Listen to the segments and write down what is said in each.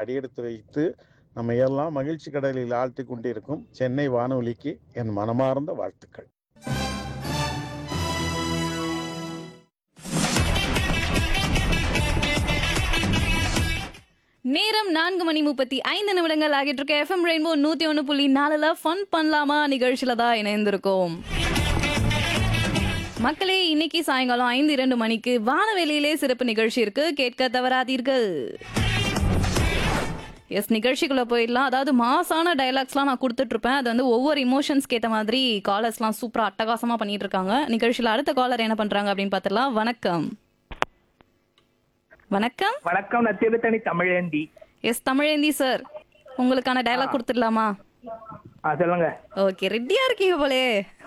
அடியெடுத்து வைத்து நம்ம எல்லாம் மகிழ்ச்சி கடலில் ஆழ்த்தி கொண்டிருக்கும் சென்னை வானொலிக்கு என் மனமார்ந்த வாழ்த்துக்கள் நேரம் நான்கு மணி முப்பத்தி ஐந்து நிமிடங்கள் ஆகிட்டு இருக்க எஃப்எம் ரெயின்போ நூத்தி ஒன்று புள்ளி நாலுல ஃபன் பண்ணலாமா நிகழ்ச்சியில தான் இணைந்திருக்கோம் மக்களே இன்னைக்கு சாயங்காலம் ஐந்து இரண்டு மணிக்கு வானவெளியிலே சிறப்பு நிகழ்ச்சி இருக்கு கேட்க தவறாதீர்கள் எஸ் நிகழ்ச்சிக்குள்ள போயிடலாம் அதாவது மாசான டைலாக்ஸ்லாம் நான் கொடுத்துட்டு இருப்பேன் அது வந்து ஒவ்வொரு இமோஷன்ஸ்க்கு ஏற்ற மாதிரி காலர்ஸ்லாம் சூப்பரா அட்டகாசமா பண்ணிட்டு இருக்காங்க நிகழ்ச்சியில அடுத்த காலர் என்ன பண்றாங்க அப்படின்னு பார்த்துடலாம் வணக்கம் வணக்கம் வணக்கம் நான் திருத்தணி தமிழேந்தி எஸ் தமிழேந்தி சார் உங்களுக்கான டயலாக் கொடுத்துடலாமா ஆ சொல்லுங்க ஓகே ரெடியா இருக்கீங்க போலே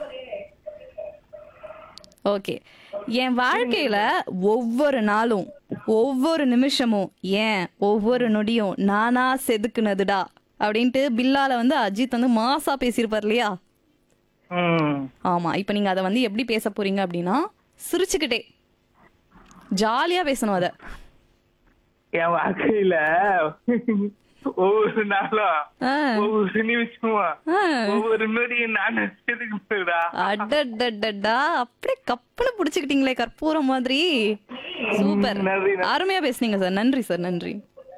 ஓகே என் வாழ்க்கையில ஒவ்வொரு நாளும் ஒவ்வொரு நிமிஷமும் ஏன் ஒவ்வொரு நொடியும் நானா செதுக்குனதுடா அப்படின்ட்டு பில்லால வந்து அஜித் வந்து மாசா பேசியிருப்பார் இல்லையா ம் ஆமா இப்போ நீங்க அதை வந்து எப்படி பேச போறீங்க அப்படின்னா சிரிச்சுக்கிட்டே ஜாலியா பேசணும் அதை என் வாழ்க்கையில ஒவ்வொரு நாளும் ஆ, ஒவ்வொரு நிமிஷமும் ஆ. ஒவ்வொரு நொடியும் நான் செதுக்குறா அடடடடா அப்படியே கப்பல புடிச்சுக்கிட்டீங்களே கற்பூரம் மாதிரி சூப்பர் நன்றி, நன்றி. அருமையா பேசுனீங்க சார் நன்றி சார் நன்றி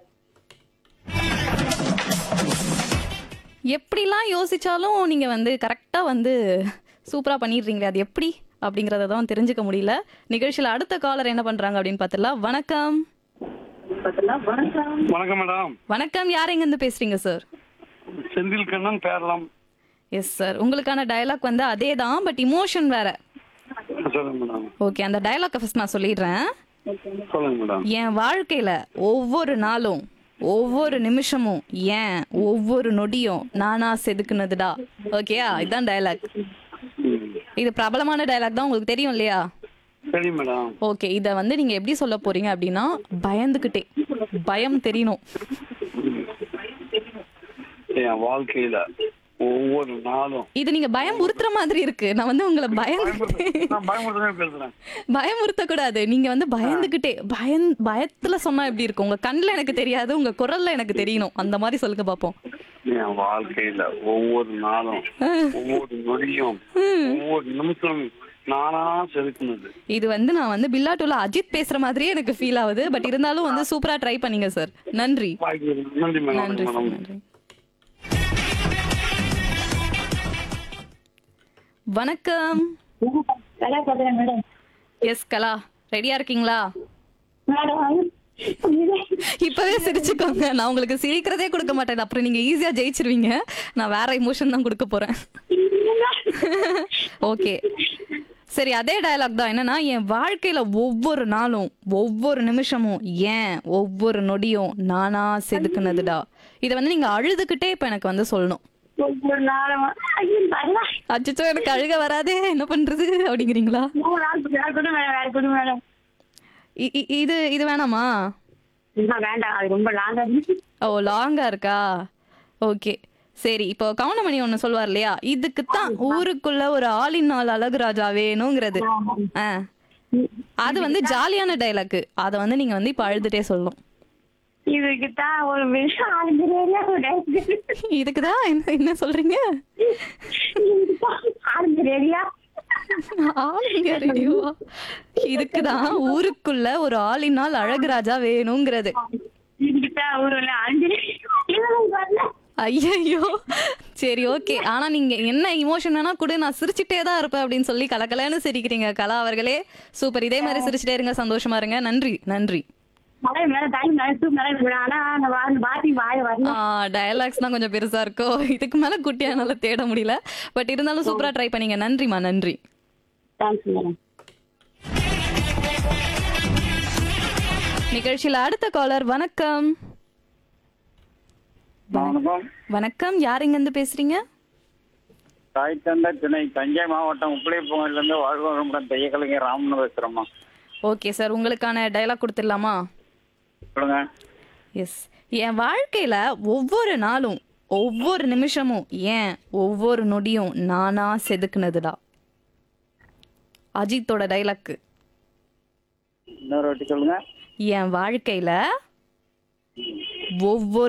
எப்படிலாம் யோசிச்சாலும் நீங்க வந்து கரெக்டா வந்து சூப்பரா பண்ணிடுறீங்களே அது எப்படி அப்படிங்கறத தான் தெரிஞ்சுக்க முடியல நிகழ்ச்சியில அடுத்த காலர் என்ன பண்றாங்க அப்படின்னு பார்த்தலாம் வணக்கம் வணக்கம் மேடம் வணக்கம் யார் எங்க இருந்து பேசுறீங்க சார் செந்தில் கண்ணன் பேரலாம் எஸ் சார் உங்களுக்கான டயலாக் வந்து அதே தான் பட் இமோஷன் வேற சொல்லுங்க மேடம் ஓகே அந்த டயலாக்கை ஃபர்ஸ்ட் நான் சொல்லிடுறேன் சொல்லுங்க மேடம் என் வாழ்க்கையில ஒவ்வொரு நாளும் ஒவ்வொரு நிமிஷமும் ஏன் ஒவ்வொரு நொடியும் நானா செதுக்குனதுடா ஓகேயா இதுதான் டயலாக் ம். இது பிரபலமான டயலாக் தான் உங்களுக்கு தெரியும் இல்லையா சரி மேடம் ஓகே இத வந்து நீங்க எப்படி சொல்ல போறீங்க அப்படின்னா பயந்துகிட்டே பயம் தெரியணும் என் வாழ்க்கையில ஒவ்வொரு நாளும் இது நீங்க பயம் உறுத்துற மாதிரி இருக்கு நான் வந்து உங்களை பயந்துகிட்டே நான் பயமுறுத்தவே பேசுறேன் பயமுறுத்த கூடாது நீங்க வந்து பயந்துகிட்டே பயம் பயத்துல சொன்னா எப்படி இருக்கும் உங்க கண்ணுல எனக்கு தெரியாது உங்க குரல்ல எனக்கு தெரியணும் அந்த மாதிரி சொல்லுங்க பாப்போம் என் வாழ்க்கையில ஒவ்வொரு நாளும் ஒவ்வொரு நொடியும் ஒவ்வொரு நிமிஷம் நானா செதுக்குனது இது வந்து நான் வந்து பில்லாட்டுல அஜித் பேசுற மாதிரியே எனக்கு ஃபீல் ஆகுது பட் இருந்தாலும் வந்து சூப்பரா ட்ரை பண்ணீங்க சார் நன்றி வாய்ப்பு நன்றி மேடம் நன்றி சார் மேடம் நன்றி வணக்கம் கலா பாக்குறேன் மேடம் எஸ் கலா ரெடியா இருக்கீங்களா மேடம் இப்பவே சிரிச்சுக்கோங்க நான் உங்களுக்கு சிரிக்கிறதே கொடுக்க மாட்டேன் அப்புறம் நீங்க ஈஸியா ஜெயிச்சிருவீங்க நான் வேற இமோஷன் தான் கொடுக்க போறேன் ஓகே சரி அதே டயலாக் தான் என்னன்னா என் வாழ்க்கையில ஒவ்வொரு நாளும் ஒவ்வொரு நிமிஷமும் ஏன் ஒவ்வொரு நொடியும் நானா செதுக்குனதுடா இதை வந்து நீங்க அழுதுகிட்டே இப்ப எனக்கு வந்து சொல்லணும் ஒவ்வொரு நாளும் ஐயோ வரல அச்சோ எனக்கு அழுக வராதே என்ன பண்றது அப்படிங்கிறீங்களா மூணு நாள் வேற கொடு மேடம் வேற கொடு மேடம் இ- இ- இது இது வேணாமா இல்ல, வேண்டாம் அது ரொம்ப லாங்கா இருக்கு ஓ லாங்கா இருக்கா ஓகே சரி இப்போ கவுண்டமணி ஒண்ணு சொல்வார் இல்லையா இதுக்கு தான் ஊருக்குள்ள ஒரு ஆளின் நாள் அழகு ராஜா வேணுங்கிறது ஆ அது வந்து ஜாலியான டைலாக் அதை வந்து நீங்க வந்து இப்ப அழுதுட்டே சொல்லணும் இதுக்கு தான் ஒரு விஷயம் ஆளுங்க ஏரியா இதுக்கு தான் என்ன என்ன சொல்றீங்க ஆளுங்க ஏரியா ஆளுங்க ரேடியோவா இதுக்கு தான் ஊருக்குள்ள ஒரு ஆளின் நாள் அழகு ராஜா வேணுங்கிறது இதுக்கு தான் ஊர்ல அஞ்சு வரல ஐயோ சரி ஓகே ஆனா நீங்க என்ன இமோஷன் வேணா கூட நான் சிரிச்சுட்டே தான் இருப்பேன் அப்படின்னு சொல்லி கலக்கலன்னு சிரிக்கிறீங்க கலா அவர்களே சூப்பர் இதே மாதிரி சிரிச்சுட்டே இருங்க சந்தோஷமா இருங்க நன்றி நன்றி மழை மேல டைம் மேல சூப் மேல இருக்கு ஆனா அந்த வாரம் பாத்தி வாய வரல டயலாக்ஸ் தான் கொஞ்சம் பெருசா இருக்கும் இதுக்கு மேல குட்டியா என்னால தேட முடியல பட் இருந்தாலும் சூப்பரா ட்ரை பண்ணீங்க நன்றிமா நன்றி தேங்க்ஸ் மேடம் நிகழ்ச்சியில அடுத்த காலர் வணக்கம் வணக்கம் வணக்கம் யார் இங்க இருந்து பேசுறீங்க தாய் தந்த துணை தஞ்சை மாவட்டம் உப்பிலிப்பூங்கில இருந்து வாழ்வரம்புடன் தையக்கலைஞர் ராமன் பேசுறோம்மா ஓகே சார் உங்களுக்கான டயலாக் கொடுத்துடலாமா சொல்லுங்க எஸ் என் வாழ்க்கையில ஒவ்வொரு நாளும் ஒவ்வொரு நிமிஷமும் ஏன் ஒவ்வொரு நொடியும் நானா செதுக்குனதுடா அஜித்தோட டைலாக்கு இன்னொரு வாட்டி சொல்லுங்க என் வாழ்க்கையில ஒவ்வொரு